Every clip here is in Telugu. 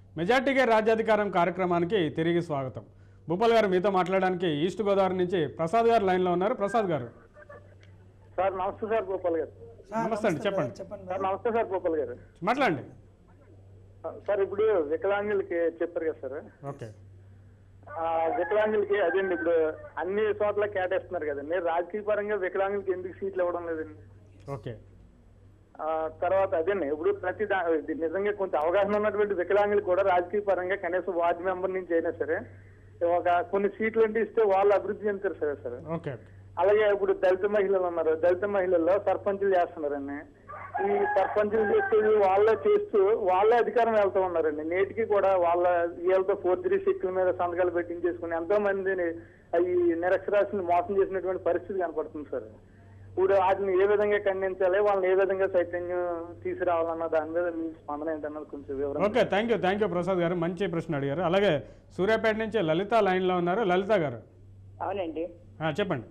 మెజార్టీకే రాజ్యాధికారం కార్యక్రమానికి తిరిగి స్వాగతం భూపాల్ గారు మీతో మాట్లాడడానికి ఈస్ట్ గోదావరి నుంచి ప్రసాద్ గారు లైన్లో ఉన్నారు ప్రసాద్ గారు సార్ నమస్తే సార్ గోపాల్ గారు సార్, నమస్తే అండి, సార్, చెప్పండి. చెప్పండి సార్ నమస్తే సార్ గోపాల్ గారు మాట్లాడండి సార్ ఇప్పుడు వికలాంగులకి చెప్పారు కదా సార్ ఓకే ఆ, వికలాంగులకి అదేండి ఇప్పుడు అన్ని చోట్ల కేటాయిస్తున్నారు కదండి రాజకీయ పరంగా వికలాంగులకి ఎందుకు సీట్లు ఇవ్వడం లేదండి ఓకే ఆ, తర్వాత అదేండి ఇప్పుడు ప్రతి దా- ఇది నిజంగా కొంచెం అవగాహన ఉన్నటువంటి వికలాంగులు కూడా రాజకీయ పరంగా కనీసం వార్డు మెంబర్ నుంచి అయినా సరే ఒక కొన్ని సీట్లు అంటే ఇస్తే వాళ్ళు అభివృద్ధి చెందుతారు సరే సార్ ఓకే ఓకే అలాగే ఇప్పుడు దళిత మహిళలు ఉన్నారు దళిత మహిళల్లో సర్పంచులు చేస్తున్నారండి ఈ సర్పంచులు చేసేది వాళ్ళే చేస్తూ వాళ్ళే అధికారం వెళ్తూ ఉన్నారండి నేటికి కూడా వాళ్ళ వీళ్ళతో ఫోర్జరీ చెక్కుల మీద సంతకాలు పెట్టించేసుకుని ఎంతో మందిని ఈ నిరక్షరాస్యులు మోసం చేసినటువంటి పరిస్థితి కనపడుతుంది సార్ ఇప్పుడు వాటిని ఏ విధంగా ఖండించాలి వాళ్ళని ఏ విధంగా చైతన్యం తీసుకురావాలన్న దాని మీద మీ స్పందన ఏంటన్నది కొంచెం వివరం okay thank you thank you Prasad garu మంచి ప్రశ్న అడిగారు అలాగే సూర్యాపేట నుంచి లలిత లైన్లో ఉన్నారు లలిత గారు అవునండి ఆ, చెప్పండి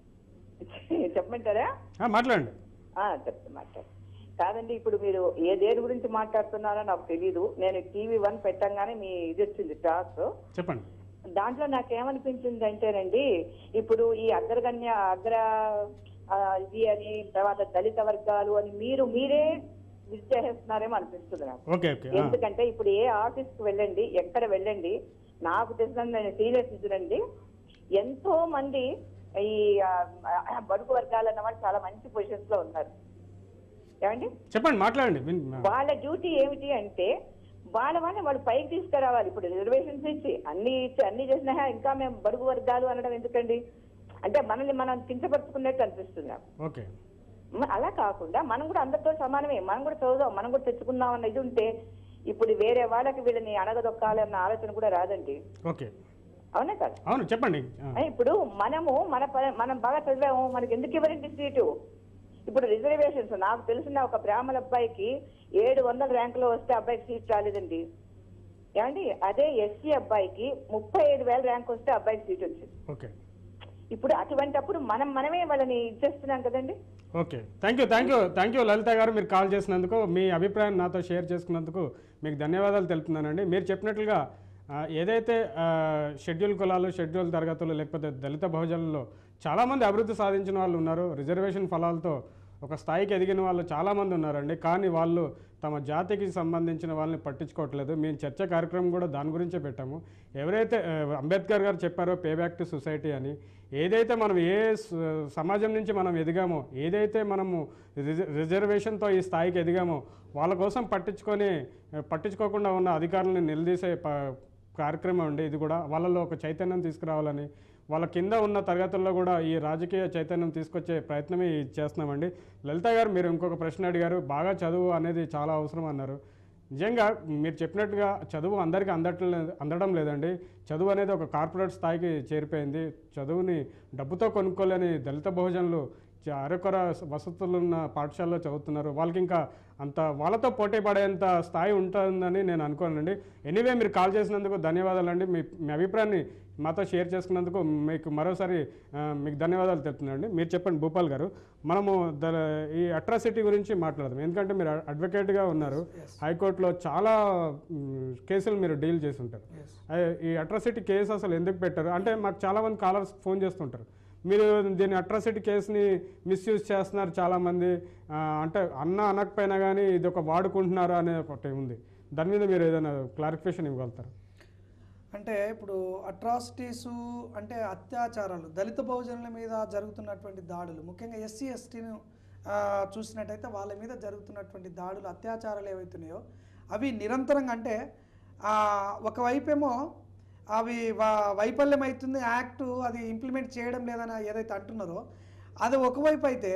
చెప్పమంటారా ఆ, మాట్లాడండి ఆ, చెప్తా మాట్లాడు కాదండి ఇప్పుడు మీరు ఏ దేని గురించి మాట్లాడుతున్నారో నాకు తెలియదు నేను టీవీ వన్ పెట్టంగానే మీ ఇది వచ్చింది టాక్ చెప్పండి దాంట్లో నాకేమనిపించింది అంటేనండి ఇప్పుడు ఈ అగ్రగణ్య అగ్ర ఆ, ఇది అని తర్వాత దళిత వర్గాలు అని మీరు మీరే ఇది చేసేస్తున్నారేమో అనిపిస్తుంది నాకు ఓకే ఓకే ఆ, ఎందుకంటే ఇప్పుడు ఏ ఆఫీస్ కి వెళ్ళండి ఎక్కడ వెళ్ళండి నాకు తెలిసిన నేను సీనియర్ సిటిజన్ అండి ఎంతో మంది ఈ ఆ, ఆ, బడుగు వర్గాలు అన్న వాళ్ళు చాలా మంచి పొజిషన్స్ లో ఉన్నారు ఏమండి చెప్పండి మాట్లాడండి విన్ వాళ్ళ డ్యూటీ ఏమిటి అంటే వాళ్ళ వాళ్ళని వాళ్ళు పైకి తీసుకురావాలి ఇప్పుడు రిజర్వేషన్స్ ఇచ్చి అన్ని ఇచ్చి అన్ని చేసినా ఇంకా మేము బడుగు వర్గాలు అనడం ఎందుకండి అంటే మనల్ని మనం కించపరుచుకున్నట్టు అనిపిస్తుంది నాకు ఓకే మ- అలా కాకుండా మనం కూడా అందరితో సమానమే మనం కూడా చదువుదాం మనం కూడా తెచ్చుకుందాం అన్న ఇది ఉంటే ఇప్పుడు వేరే వాళ్ళకి వీళ్ళని అణగదొక్కాలి అన్న ఆలోచన కూడా రాదండి ఓకే అవునా కదా అవును చెప్పండి ఆ, ఆ, ఇప్పుడు మనము మన ప- మనం బాగా చదివాము మనకి ఎందుకు ఇవ్వరండి సీటు ఇప్పుడు రిజర్వేషన్స్ నాకు తెలిసిన ఒక బ్రాహ్మణ అబ్బాయికి ఏడు వందల ర్యాంకులో వస్తే అబ్బాయికి సీట్ రాలేదండి ఏమండి అదే ఎస్సీ అబ్బాయికి ముప్పై ఏడు వేల ర్యాంక్ వస్తే అబ్బాయికి సీట్ వచ్చింది ఓకే ఇప్పుడు అటువంటప్పుడు మనం మనమే వాళ్ళని ఇచ్చేస్తున్నాం కదండి okay thank you thank you thank you Lalitha garu మీరు కాల్ చేసినందుకు మీ అభిప్రాయం నాతో షేర్ చేసుకున్నందుకు మీకు ధన్యవాదాలు తెలుపుతున్నానండి మీరు చెప్పినట్లుగా ఆ, ఏదైతే ఆ, షెడ్యూల్ కులాలు షెడ్యూల్ తరగతులు లేకపోతే దళిత బహుజనుల్లో చాలామంది అభివృద్ధి సాధించిన వాళ్ళు ఉన్నారు రిజర్వేషన్ ఫలాలతో ఒక స్థాయికి ఎదిగిన వాళ్ళు చాలామంది ఉన్నారండి కానీ వాళ్ళు తమ జాతికి సంబంధించిన వాళ్ళని పట్టించుకోవట్లేదు మేము చర్చ కార్యక్రమం కూడా దాని గురించే పెట్టాము ఎవరైతే ఆ, అంబేద్కర్ గారు చెప్పారో పే బ్యాక్ టు సొసైటీ అని ఏదైతే మనం ఏ స- సమాజం నుంచి మనం ఎదిగామో ఏదైతే మనము రిజ రిజర్వేషన్తో ఈ స్థాయికి ఎదిగామో వాళ్ళ కోసం పట్టించుకొని ఆ, పట్టించుకోకుండా ఉన్న అధికారులను నిలదీసే ప కార్యక్రమం అండి ఇది కూడా వాళ్ళలో ఒక చైతన్యం తీసుకురావాలని వాళ్ళ కింద ఉన్న తరగతుల్లో కూడా ఈ రాజకీయ చైతన్యం తీసుకొచ్చే ప్రయత్నమే ఇది చేస్తున్నామండి లలిత గారు మీరు ఇంకొక ప్రశ్న అడిగారు బాగా చదువు అనేది చాలా అవసరం అన్నారు నిజంగా మీరు చెప్పినట్టుగా చదువు అందరికీ అందట్లేదు అందడం లేదండి చదువు అనేది ఒక కార్పొరేట్ స్థాయికి చేరిపోయింది చదువుని డబ్బుతో కొనుక్కోలేని దళిత బహుజనులు చ- అరకొర వసతులున్న పాఠశాలలో చదువుతున్నారు వాళ్ళకి ఇంకా అంత వాళ్ళతో పోటీ పడేంత స్థాయి ఉంటుందని నేను అనుకోనండి ఎనీవే మీరు కాల్ చేసినందుకు ధన్యవాదాలండి మీ మీ అభిప్రాయాన్ని మాతో షేర్ చేసుకున్నందుకు మీకు మరోసారి ఆ, మీకు ధన్యవాదాలు తెలుపుతున్నానండి మీరు చెప్పండి భూపాల్ గారు మనము ద ఈ అట్రాసిటీ గురించి మాట్లాడదాం ఎందుకంటే మీరు అడ్వకేట్గా ఉన్నారు హైకోర్టులో చాలా మ్, కేసులు మీరు డీల్ చేసి ఉంటారు అయ్య, ఈ అట్రాసిటీ కేసు అసలు ఎందుకు పెట్టారు అంటే మాకు చాలామంది కాలర్స్ ఫోన్ చేస్తుంటారు మీరు దీని అట్రాసిటీ కేసుని మిస్యూజ్ చేస్తున్నారు చాలామంది ఆ, అంటే అన్న అనకపోయినా కానీ ఇది ఒక వాడుకుంటున్నారు అనే ఒకటి ఉంది దాని మీద మీరు ఏదైనా క్లారిఫికేషన్ ఇవ్వగలుగుతారు అంటే ఇప్పుడు అట్రాసిటీస్ అంటే అత్యాచారాలు దళిత బహుజనుల మీద జరుగుతున్నటువంటి దాడులు ముఖ్యంగా ఎస్సీ ఎస్టీను చూసినట్టయితే వాళ్ళ మీద జరుగుతున్నటువంటి దాడులు అత్యాచారాలు ఏవైతున్నాయో అవి నిరంతరంగా అంటే ఆ, ఒకవైపేమో అవి వా- వైఫల్యం అవుతుంది యాక్ట్ అది ఇంప్లిమెంట్ చేయడం లేదని ఏదైతే అంటున్నారో అది ఒకవైపు అయితే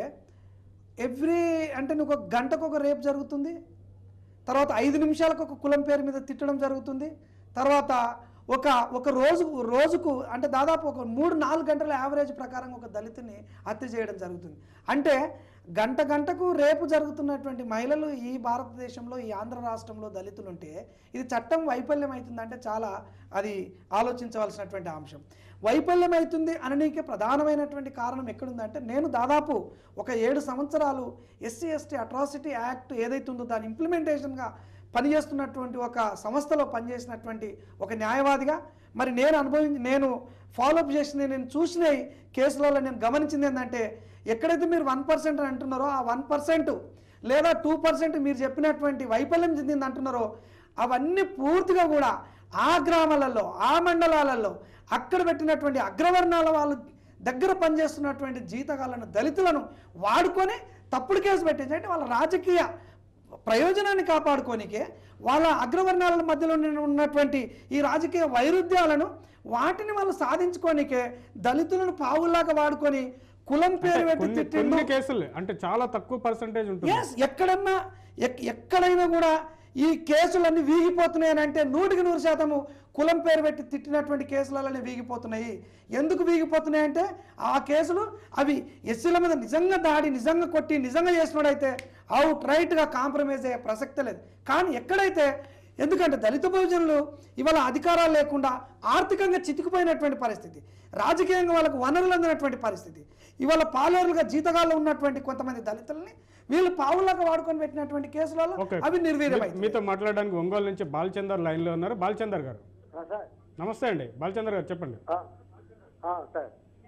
ఎవ్రీ అంటే నువ్వు ఒక గంటకు ఒక రేపు జరుగుతుంది తర్వాత ఐదు నిమిషాలకు ఒక కులం పేరు మీద తిట్టడం జరుగుతుంది తర్వాత ఒక ఒక రోజు రోజుకు అంటే దాదాపు ఒక మూడు నాలుగు గంటల యావరేజ్ ప్రకారం ఒక దళితుని హత్య చేయడం జరుగుతుంది అంటే గంట గంటకు రేపు జరుగుతున్నటువంటి మహిళలు ఈ భారతదేశంలో ఈ ఆంధ్ర రాష్ట్రంలో దళితులు ఉంటే ఇది చట్టం వైఫల్యం అవుతుందంటే చాలా అది ఆలోచించవలసినటువంటి అంశం వైఫల్యం అవుతుంది అననీకే ప్రధానమైనటువంటి కారణం ఎక్కడుందంటే నేను దాదాపు ఒక ఏడు సంవత్సరాలు ఎస్సీ ఎస్టీ అట్రాసిటీ యాక్ట్ ఏదైతే ఉందో దాని ఇంప్లిమెంటేషన్గా పనిచేస్తున్నటువంటి ఒక సంస్థలో పనిచేసినటువంటి ఒక న్యాయవాదిగా మరి నేను అనుభవించి నేను ఫాలోఅప్ చేసిన నేను చూసిన ఈ కేసులలో నేను గమనించింది ఏంటంటే ఎక్కడైతే మీరు వన్ పర్సెంట్ అని అంటున్నారో ఆ వన్ పర్సెంట్ లేదా టూ పర్సెంట్ మీరు చెప్పినటువంటి వైఫల్యం చెందింది అంటున్నారో అవన్నీ పూర్తిగా కూడా ఆ గ్రామాలలో ఆ మండలాలలో అక్కడ పెట్టినటువంటి అగ్రవర్ణాల వాళ్ళు దగ్గర పనిచేస్తున్నటువంటి జీతగాళ్ళను దళితులను వాడుకొని తప్పుడు కేసు పెట్టించి అంటే వాళ్ళ రాజకీయ ప్రయోజనాన్ని కాపాడుకోనికే వాళ్ళ అగ్రవర్ణాల మధ్యలో ఉన్నటువంటి ఈ రాజకీయ వైరుధ్యాలను వాటిని వాళ్ళు సాధించుకోనికే దళితులను పావుల్లాగా వాడుకొని కులం పేరు పెట్టి కొన్ని తిట్టిండు కొన్ని కేసులు అంటే చాలా తక్కువ పర్సంటేజ్ ఉంటుంది ఎస్ ఎక్కడన్నా ఎక్- ఎక్కడైనా కూడా ఈ కేసులన్నీ వీగిపోతున్నాయని అంటే నూటికి నూరు శాతము కులం పేరు పెట్టి తిట్టినటువంటి కేసులలోనే వీగిపోతున్నాయి ఎందుకు వీగిపోతున్నాయి అంటే ఆ కేసులు అవి ఎస్సీల మీద నిజంగా దాడి నిజంగా కొట్టి నిజంగా చేసినోడైతే అవుట్ రైట్గా కాంప్రమైజ్ అయ్యే ప్రసక్తే లేదు కానీ ఎక్కడైతే ఎందుకంటే దళిత బహుజనులు ఇవాళ అధికారాలు లేకుండా ఆర్థికంగా చితికిపోయినటువంటి పరిస్థితి రాజకీయంగా వాళ్ళకు వనరులు అందినటువంటి పరిస్థితి ఇవాళ పాలేరులుగా జీతగాళ్ళు ఉన్నటువంటి కొంతమంది దళితులని వీళ్ళు పావులాగా వాడుకొని పెట్టినటువంటి కేసులలో ఓకే అవి మీ- నిర్వీర్యమైంది మీతో మాట్లాడడానికి ఒంగోలు నుంచి బాలచందర్ లైన్లో ఉన్నారు బాలచందర్ గారు సార్ నమస్తే అండి బాలచందర్ గారు చెప్పండి సార్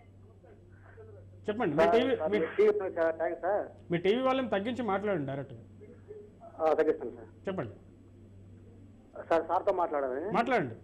చెప్పండి మీ టీవీ మీ థ్యాంక్స్ సార్ మీ టీవీ వాళ్ళని తగ్గించి మాట్లాడండి డైరెక్ట్గా తగ్గిస్తాను సార్ చెప్పండి సార్ సార్తో మాట్లాడాలి మాట్లాడండి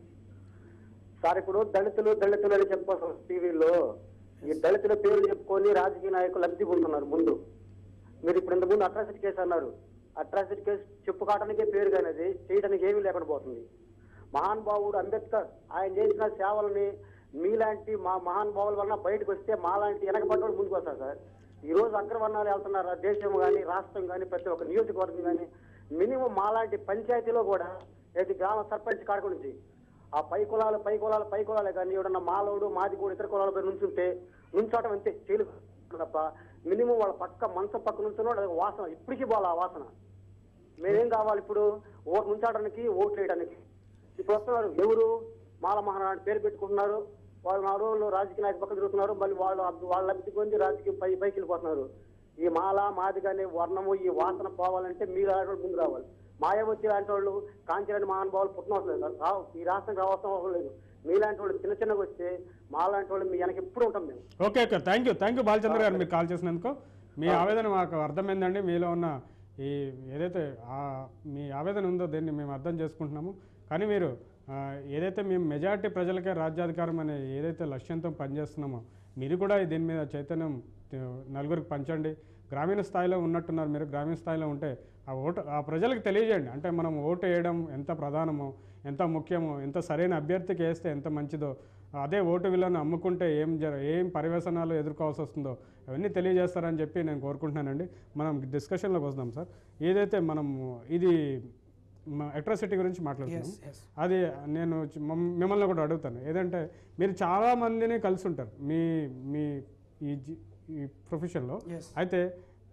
సార్ ఇప్పుడు దళితులు దళితులు అని చెప్పొస్తారు టీవీలో ఈ దళితుల పేర్లు చెప్పుకొని రాజకీయ నాయకులు లబ్ధి పొందుతున్నారు ముందు మీరు ఇప్పుడు ఇంత ముందు అట్రాసిటీ కేసు అన్నారు అట్రాసిటీ కేసు చెప్పుకోవడానికే పేరు కానీ అది చేయడానికి ఏమీ లేకుండా పోతుంది మహానుభావుడు అంబేద్కర్ ఆయన చేసిన సేవలని మీలాంటి మా మహానుభావుల వలన బయటకు వస్తే మాలాంటి వెనకబడ్డోడు ముందుకు వస్తారు సార్ ఈ రోజు అగ్రవర్ణాలు వెళ్తున్నారు దేశం కానీ రాష్ట్రం కానీ ప్రతి ఒక్క నియోజకవర్గం కానీ మినిమం మాలాంటి పంచాయతీలో కూడా ఏది గ్రామ సర్పంచ్ కాడకు నుంచి ఆ పై కులాలు పై కులాలు పై కులాలే కానీ ఎవడన్నా మాలోడు మాది కూడా ఇతర కులాల పేరు నుంచుంటే నుంచోవటం అంతే చేయలు తప్ప మినిమం వాళ్ళ పక్క మంచం పక్క నుంచున్నాడు అది వాసన ఇప్పటికీ పోవాలి ఆ వాసన మేమేం కావాలి ఇప్పుడు ఓటు ఉంచడానికి ఓట్లు వేయడానికి ఇప్పుడు వస్తున్నారు ఎవరు మాల మహారాణి పేరు పెట్టుకుంటున్నారు వాళ్ళు నాలుగు రోజులు రాజకీయ నాయకులు పక్కన తిరుగుతున్నారు మళ్ళీ వాళ్ళు వాళ్ళ లబ్ధి పొంది రాజకీయ పై పైకి వెళ్ళిపోతున్నారు ఈ మాల మాది కానీ వర్ణము ఈ వాసన పోవాలంటే మీరు ఆడ ముందు రావాలి మాయావతి లాంటి వాళ్ళు కాంతిరాని మహానుభావులు పుట్టనవసరం లేదు సార్. రావు ఈ రాష్ట్రం రావాల్సిన అవసరం లేదు మీలాంటి వాళ్ళు చిన్న చిన్నగా వస్తే మాలాంటి వాళ్ళు మీ వెనక ఎప్పుడు ఉంటాం మేము okay okay thank you thank you Balachandra garu మీరు కాల్ చేసినందుకు మీ ఆవేదన మాకు అర్థమైందండి మీలో ఉన్న ఈ ఏదైతే ఆ మీ ఆవేదన ఉందో దీన్ని మేము అర్థం చేసుకుంటున్నాము కానీ మీరు ఆ, ఏదైతే మేము మెజారిటీ ప్రజలకే రాజ్యాధికారం అనే ఏదైతే లక్ష్యంతో పనిచేస్తున్నామో మీరు కూడా దీని మీద చైతన్యం ఆ, నలుగురికి పంచండి గ్రామీణ స్థాయిలో ఉన్నట్టున్నారు మీరు గ్రామీణ స్థాయిలో ఉంటే ఆ ఓటు ఆ ప్రజలకు తెలియజేయండి అంటే మనం ఓటు వేయడం ఎంత ప్రధానమో ఎంత ముఖ్యమో ఎంత సరైన అభ్యర్థికి వేస్తే ఎంత మంచిదో అదే ఓటు విలువను అమ్ముకుంటే ఏం జర ఏం పరివేశనాలు ఎదుర్కోవాల్సి వస్తుందో అవన్నీ తెలియజేస్తారని చెప్పి నేను కోరుకుంటున్నానండి మనం డిస్కషన్లోకి వస్తాం సార్ ఏదైతే మనం ఇది అట్రాసిటీ గురించి మాట్లాడుతున్నాం Yes, yes. అది నేను చి- మమ్- మిమ్మల్ని కూడా అడుగుతాను ఏదంటే మీరు చాలా మందిని కలిసి ఉంటారు మీ మీ ఈ జీ- ఈ ప్రొఫెషన్లో Yes. అయితే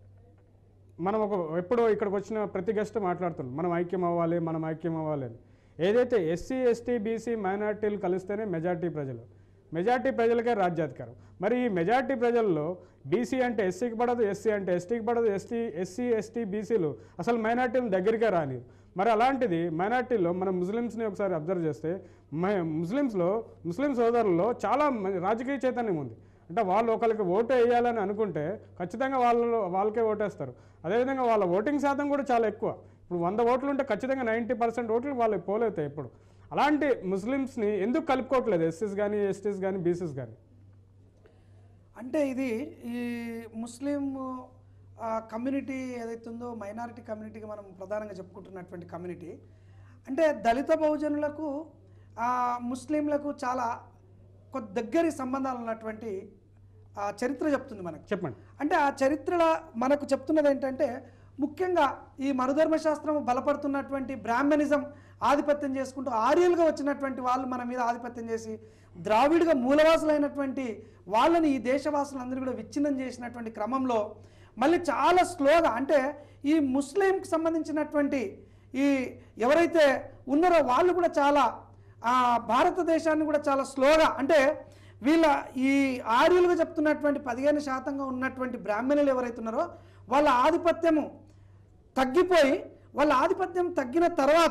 మనం ఒక ఎప్పుడో ఇక్కడికి వచ్చిన ప్రతి గెస్ట్ మాట్లాడుతున్నాం మనం ఐక్యం అవ్వాలి మనం ఐక్యం అవ్వాలి అని ఏదైతే ఎస్సీ ఎస్టీ బీసీ మైనార్టీలు కలిస్తేనే మెజార్టీ ప్రజలు మెజార్టీ ప్రజలకే రాజ్యాధికారం మరి ఈ మెజార్టీ ప్రజల్లో బీసీ అంటే ఎస్సీకి పడదు ఎస్సీ అంటే ఎస్టీకి పడదు ఎస్టీ ఎస్సీ ఎస్టీ బీసీలు అసలు మైనార్టీలు దగ్గరికే రాని మరి అలాంటిది మైనార్టీలో మనం ముస్లిమ్స్ని ఒకసారి అబ్జర్వ్ చేస్తే మ- ముస్లిమ్స్లో ముస్లిం సోదరుల్లో చాలా మ- రాజకీయ చైతన్యం ఉంది అంటే వాళ్ళు ఒకరికి ఓటు వేయాలని అనుకుంటే ఖచ్చితంగా వాళ్ళు వాళ్ళకే ఓటేస్తారు అదేవిధంగా వాళ్ళ ఓటింగ్ శాతం కూడా చాలా ఎక్కువ ఇప్పుడు వంద ఓట్లు ఉంటే ఖచ్చితంగా నైంటీ పర్సెంట్ ఓట్లు వాళ్ళకి పోలేతాయి ఎప్పుడు అలాంటి ముస్లిమ్స్ని ఎందుకు కలుపుకోవట్లేదు ఎస్సీస్ కానీ ఎస్టీస్ కానీ బీసీస్ కానీ అంటే ఇది ఈ ముస్లిం ఆ, కమ్యూనిటీ ఏదైతే ఉందో మైనారిటీ కమ్యూనిటీకి మనం ప్రధానంగా చెప్పుకుంటున్నటువంటి కమ్యూనిటీ అంటే దళిత బహుజనులకు ఆ, ముస్లింలకు చాలా కొద్ది దగ్గరి సంబంధాలు ఉన్నటువంటి ఆ, చరిత్ర చెప్తుంది మనకు చెప్పండి అంటే ఆ చరిత్రలో మనకు చెప్తున్నది ఏంటంటే ముఖ్యంగా ఈ మనుధర్మశాస్త్రం బలపడుతున్నటువంటి బ్రాహ్మణిజం ఆధిపత్యం చేసుకుంటూ ఆర్యలుగా వచ్చినటువంటి వాళ్ళు మన మీద ఆధిపత్యం చేసి ద్రావిడుగా మూలవాసులైనటువంటి వాళ్ళని ఈ దేశవాసులందరూ కూడా విచ్ఛిన్నం చేసినటువంటి క్రమంలో మళ్ళీ చాలా స్లోగా అంటే ఈ ముస్లింకి సంబంధించినటువంటి ఈ ఎవరైతే ఉన్నారో వాళ్ళు కూడా చాలా ఆ భారతదేశాన్ని కూడా చాలా స్లోగా అంటే వీళ్ళ ఈ ఆర్యులుగా చెప్తున్నటువంటి పదిహేను శాతంగా ఉన్నటువంటి బ్రాహ్మణులు ఎవరైతే ఉన్నారో వాళ్ళ ఆధిపత్యము తగ్గిపోయి వాళ్ళ ఆధిపత్యం తగ్గిన తర్వాత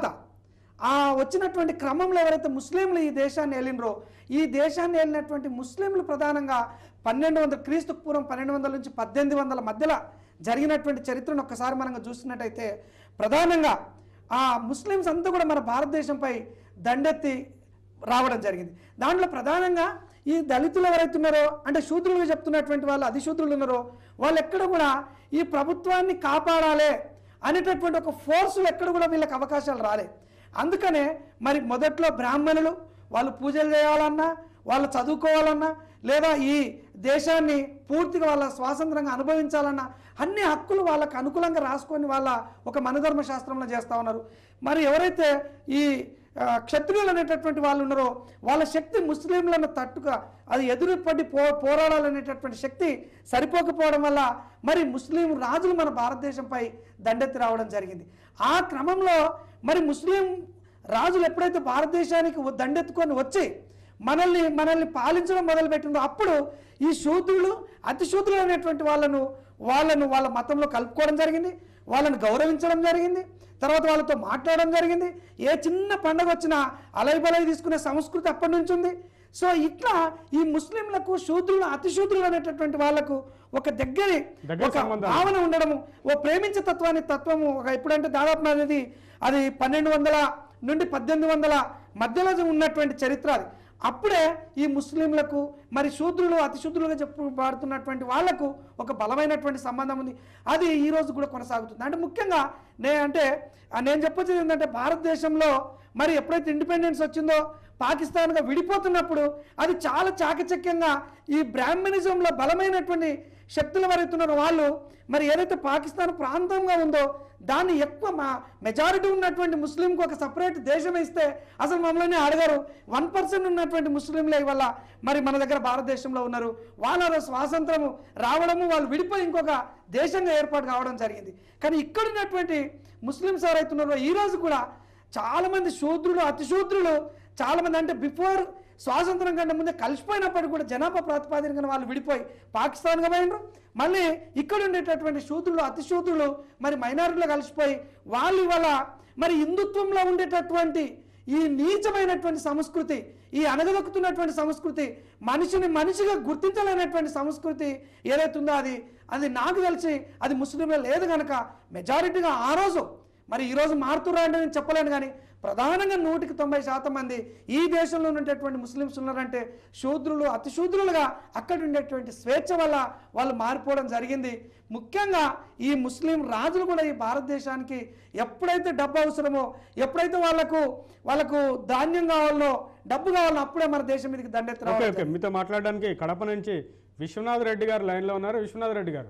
ఆ వచ్చినటువంటి క్రమంలో ఎవరైతే ముస్లింలు ఈ దేశాన్ని ఏలినరో ఈ దేశాన్ని ఏలినటువంటి ముస్లింలు ప్రధానంగా పన్నెండు వందల క్రీస్తు పూర్వం పన్నెండు వందల నుంచి పద్దెనిమిది వందల మధ్యలో జరిగినటువంటి చరిత్రను ఒక్కసారి మనం చూసినట్టయితే ప్రధానంగా ఆ ముస్లిమ్స్ అంతా కూడా మన భారతదేశంపై దండెత్తి రావడం జరిగింది దాంట్లో ప్రధానంగా ఈ దళితులు ఎవరైతే ఉన్నారో అంటే శూద్రులుగా చెప్తున్నటువంటి వాళ్ళు అతి శూద్రులు ఉన్నారో వాళ్ళు ఎక్కడ కూడా ఈ ప్రభుత్వాన్ని కాపాడాలి అనేటటువంటి ఒక ఫోర్సులు ఎక్కడ కూడా వీళ్ళకి అవకాశాలు రాలే అందుకనే మరి మొదట్లో బ్రాహ్మణులు వాళ్ళు పూజలు చేయాలన్నా వాళ్ళు చదువుకోవాలన్నా లేదా ఈ దేశాన్ని పూర్తిగా వాళ్ళ స్వాతంత్రంగా అనుభవించాలన్నా అన్ని హక్కులు వాళ్ళకు అనుకూలంగా రాసుకొని వాళ్ళ ఒక మనధర్మ శాస్త్రంలో చేస్తూ ఉన్నారు మరి ఎవరైతే ఈ ఆ, క్షత్రియులు అనేటటువంటి వాళ్ళు ఉన్నారో వాళ్ళ శక్తి ముస్లింలను తట్టుగా అది ఎదురుపడి పో పోరాడాలనేటటువంటి శక్తి సరిపోకపోవడం వల్ల మరి ముస్లిం రాజులు మన భారతదేశంపై దండెత్తి రావడం జరిగింది ఆ క్రమంలో మరి ముస్లిం రాజులు ఎప్పుడైతే భారతదేశానికి వ- దండెత్తుకొని వచ్చి మనల్ని మనల్ని పాలించడం మొదలుపెట్టిండ్రో అప్పుడు ఈ శూద్రులు అతి శూద్రులు అనేటువంటి వాళ్ళను వాళ్ళను వాళ్ళ మతంలో కలుపుకోవడం జరిగింది వాళ్ళని గౌరవించడం జరిగింది తర్వాత వాళ్ళతో మాట్లాడడం జరిగింది ఏ చిన్న పండగ వచ్చినా అలైబలై తీసుకునే సంస్కృతి అప్పటి నుంచి ఉంది సో ఇట్లా ఈ ముస్లింలకు శూద్రులు అతి శూద్రులు అనేటటువంటి వాళ్ళకు ఒక దగ్గరి దగ్గర ఒక సంబంధాలు. భావన ఉండడము ఓ ప్రేమించే తత్వాన్ని తత్వము ఒక ఎప్పుడంటే దాదాపు అనేది అది పన్నెండు వందల నుండి పద్దెనిమిది వందల మధ్యలో ఉన్నటువంటి చరిత్ర అది అప్పుడే ఈ ముస్లింలకు మరి శూద్రులు అతి శూద్రులుగా చెప్పబడుతున్నటువంటి వాళ్లకు ఒక బలమైనటువంటి సంబంధం ఉంది అది ఈ రోజు కూడా కొనసాగుతుంది అంటే ముఖ్యంగా నే అంటే ఆ నేను చెప్పొచ్చేది ఏంటంటే భారతదేశంలో మరి ఎప్పుడైతే ఇండిపెండెన్స్ వచ్చిందో పాకిస్తాన్గా విడిపోతున్నప్పుడు అది చాలా చాకచక్యంగా ఈ బ్రాహ్మణిజంలో బలమైనటువంటి శక్తులు ఎవరైతే ఉన్నారో వాళ్ళు మరి ఏదైతే పాకిస్తాన్ ప్రాంతంగా ఉందో దాన్ని ఎక్కువ మా మెజారిటీ ఉన్నటువంటి ముస్లింకి ఒక సపరేట్ దేశం ఇస్తే అసలు మమ్మల్ని అడగరు వన్ పర్సెంట్ ఉన్నటువంటి ముస్లింలే వల్ల మరి మన దగ్గర భారతదేశంలో ఉన్నారు వాళ్ళ స్వాతంత్రము రావడము వాళ్ళు విడిపోయి ఇంకొక దేశంగా ఏర్పాటు కావడం జరిగింది కానీ ఇక్కడ ఉన్నటువంటి ముస్లిమ్స్ ఎవరైతే ఉన్నారో ఈ రోజు కూడా చాలా మంది శూద్రులు అతి శూద్రులు చాలా మంది అంటే బిఫోర్ స్వాతంత్రం కంటే ముందే కలిసిపోయినప్పటికీ కూడా జనాభా ప్రాతిపాదికన వాళ్ళు విడిపోయి పాకిస్తాన్గా పోయినరు మళ్ళీ ఇక్కడ ఉండేటటువంటి శూద్రులు అతి శూద్రులు మరి మైనారిటీలో కలిసిపోయి వాళ్ళు ఇవాళ మరి హిందుత్వంలో ఉండేటటువంటి ఈ నీచమైనటువంటి సంస్కృతి ఈ అనగదొక్కుతున్నటువంటి సంస్కృతి మనిషిని మనిషిగా గుర్తించలేనటువంటి సంస్కృతి ఏదైతే ఉందో అది అది నాకు తెలిసి అది ముస్లింలో లేదు కనుక మెజారిటీగా ఆ రోజు మరి ఈరోజు మారుతురా అంటే నేను చెప్పలేను కానీ ప్రధానంగా నూటికి తొంభై శాతం మంది ఈ దేశంలో ఉండేటువంటి ముస్లిమ్స్ ఉన్నారంటే శూద్రులు అతి శూద్రులుగా అక్కడ ఉండేటువంటి స్వేచ్ఛ వల్ల వాళ్ళు మారిపోవడం జరిగింది ముఖ్యంగా ఈ ముస్లిం రాజులు కూడా ఈ భారతదేశానికి ఎప్పుడైతే డబ్బు అవసరమో ఎప్పుడైతే వాళ్ళకు వాళ్ళకు ధాన్యం కావాలనో డబ్బు కావాలనో అప్పుడే మన దేశం మీదకి దండెత్తి ఓకే రావడం ఓకే మీతో మాట్లాడడానికి కడప నుంచి విశ్వనాథ్ రెడ్డి గారు లైన్లో ఉన్నారు Vishwanath Reddy garu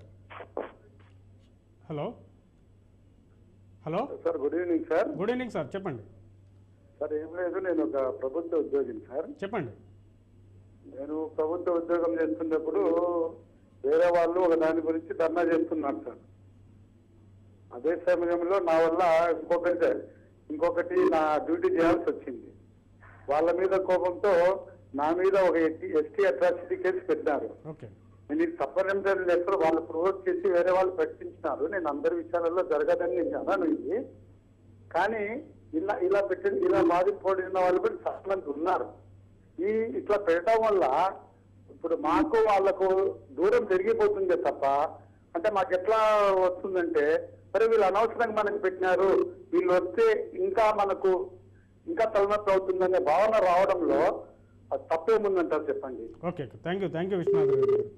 hello hello sir good evening sir good evening sir చెప్పండి సార్ ఏం లేదు నేను ఒక ప్రభుత్వ ఉద్యోగిని సార్ చెప్పండి నేను ప్రభుత్వ ఉద్యోగం చేస్తున్నప్పుడు వేరే వాళ్ళు ఒక దాని గురించి ధర్నా చేస్తున్నారు సార్ అదే సమయంలో నా వల్ల ఇంకొకటి ఇంకొకటి నా డ్యూటీ చేయాల్సి వచ్చింది వాళ్ళ మీద కోపంతో నా మీద ఒక ఎస్టీ అట్రాసిటీ కేసు పెట్టారు ఓకే నేను ఇది తప్పనిసరి లెక్కలు వాళ్ళు ప్రొవోక్ చేసి వేరే వాళ్ళు ప్రకటించినారు నేను అందరి విషయాలలో జరగదని నేను అన్నాను ఇది కానీ ఇలా ఇలా పెట్టి ఇలా బాధింపబడిన వాళ్ళు కూడా చాలా మంది ఉన్నారు ఈ ఇట్లా పెట్టడం వల్ల ఇప్పుడు మాకు వాళ్ళకు దూరం పెరిగిపోతుందే తప్ప అంటే మాకు ఎట్లా వస్తుందంటే మరి వీళ్ళు అనవసరంగా మనకు పెట్టినారు వీళ్ళు వస్తే ఇంకా మనకు ఇంకా తలనొప్పి అవుతుందనే భావన రావడంలో అది తప్పేముందంటారు చెప్పండి okay thank you thank you Vishwanath Reddy garu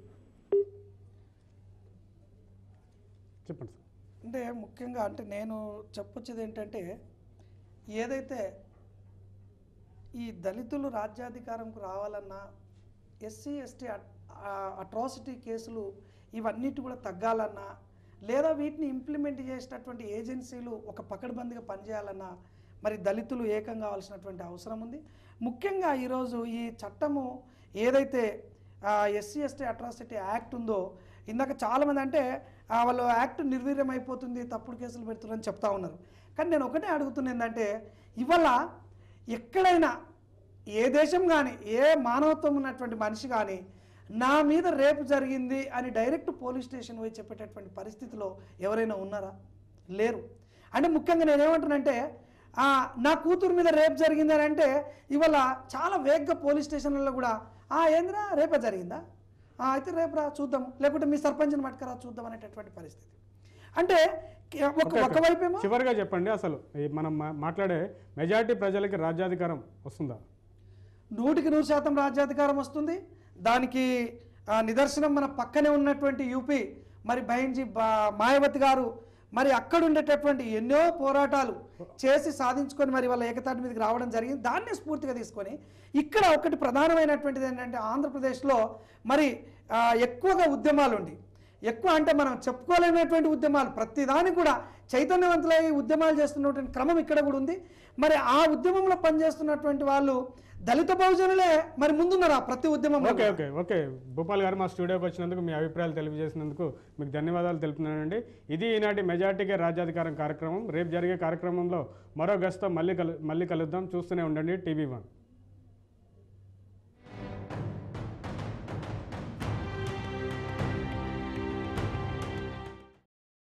చెప్పండి సార్ అంటే ముఖ్యంగా అంటే నేను చెప్పొచ్చేది ఏంటంటే ఏదైతే ఈ దళితులు రాజ్యాధికారంకు రావాలన్నా ఎస్సీ ఎస్టీ అట్రాసిటీ కేసులు ఇవన్నిటి కూడా తగ్గాలన్నా లేదా వీటిని ఇంప్లిమెంట్ చేసేటటువంటి ఏజెన్సీలు ఒక పకడ్బందీగా పనిచేయాలన్నా మరి దళితులు ఏకం కావాల్సినటువంటి అవసరం ఉంది ముఖ్యంగా ఈరోజు ఈ చట్టము ఏదైతే ఎస్సీ ఎస్టీ అట్రాసిటీ యాక్ట్ ఉందో ఇందాక చాలామంది అంటే ఆ, వాళ్ళు యాక్ట్ నిర్వీర్యం అయిపోతుంది తప్పుడు కేసులు పెడుతున్నారని చెప్తా ఉన్నారు కానీ నేను ఒకటే అడుగుతున్నా ఏంటంటే ఇవాళ ఎక్కడైనా ఏ దేశం కానీ ఏ మానవత్వం ఉన్నటువంటి మనిషి కానీ నా మీద రేపు జరిగింది అని డైరెక్ట్ పోలీస్ స్టేషన్ పోయి చెప్పేటటువంటి పరిస్థితిలో ఎవరైనా ఉన్నారా లేరు అంటే ముఖ్యంగా నేనేమంటానంటే ఆ, నా కూతురు మీద రేప్ జరిగిందని అంటే ఇవాళ చాలా వేగంగా పోలీస్ స్టేషన్లలో కూడా ఆ ఏందిరా రేపే జరిగిందా ఆ, అయితే రేపు రా చూద్దాం లేకుంటే మీ సర్పంచ్ని పట్టుకురా చూద్దాం అనేటటువంటి పరిస్థితి అంటే కే- ఒక ఒకవైపేమో చివరిగా చెప్పండి అసలు ఈ మనం మా- మాట్లాడే మెజారిటీ ప్రజలకి రాజ్యాధికారం వస్తుందా నూటికి నూరు శాతం రాజ్యాధికారం వస్తుంది దానికి ఆ, నిదర్శనం మన పక్కనే ఉన్నటువంటి యూపీ మరి బైన్జీ బా- మాయావతి గారు మరి అక్కడ ఉండేటటువంటి ఎన్నో పోరాటాలు చేసి సాధించుకొని మరి వాళ్ళ ఏకతాటి మీదకి రావడం జరిగింది దాన్ని స్ఫూర్తిగా తీసుకొని ఇక్కడ ఒకటి ప్రధానమైనటువంటిది ఏంటంటే ఆంధ్రప్రదేశ్లో మరి ఆ, ఎక్కువగా ఉద్యమాలు ఉండి ఎక్కువ అంటే మనం చెప్పుకోలేనటువంటి ఉద్యమాలు ప్రతిదానికి కూడా చైతన్యవంతులై ఉద్యమాలు చేస్తున్నటువంటి క్రమం ఇక్కడ కూడా ఉంది మరి ఆ ఉద్యమంలో పనిచేస్తున్నటువంటి వాళ్ళు దళిత బహుజనులే మరి ముందున్నారు ఆ ప్రతి ఉద్యమంలో ఓకే ఓకే ఓకే భూపాల్ గారు మా స్టూడియోకి వచ్చినందుకు మీ అభిప్రాయాలు తెలియజేసినందుకు మీకు ధన్యవాదాలు తెలుపుతున్నానండి ఇది ఈనాటి మెజార్టీకే రాజ్యాధికారం కార్యక్రమం రేపు జరిగే కార్యక్రమంలో మరో గస్తో మళ్ళీ కలు మళ్ళీ కలుద్దాం చూస్తూనే ఉండండి టీవీ వన్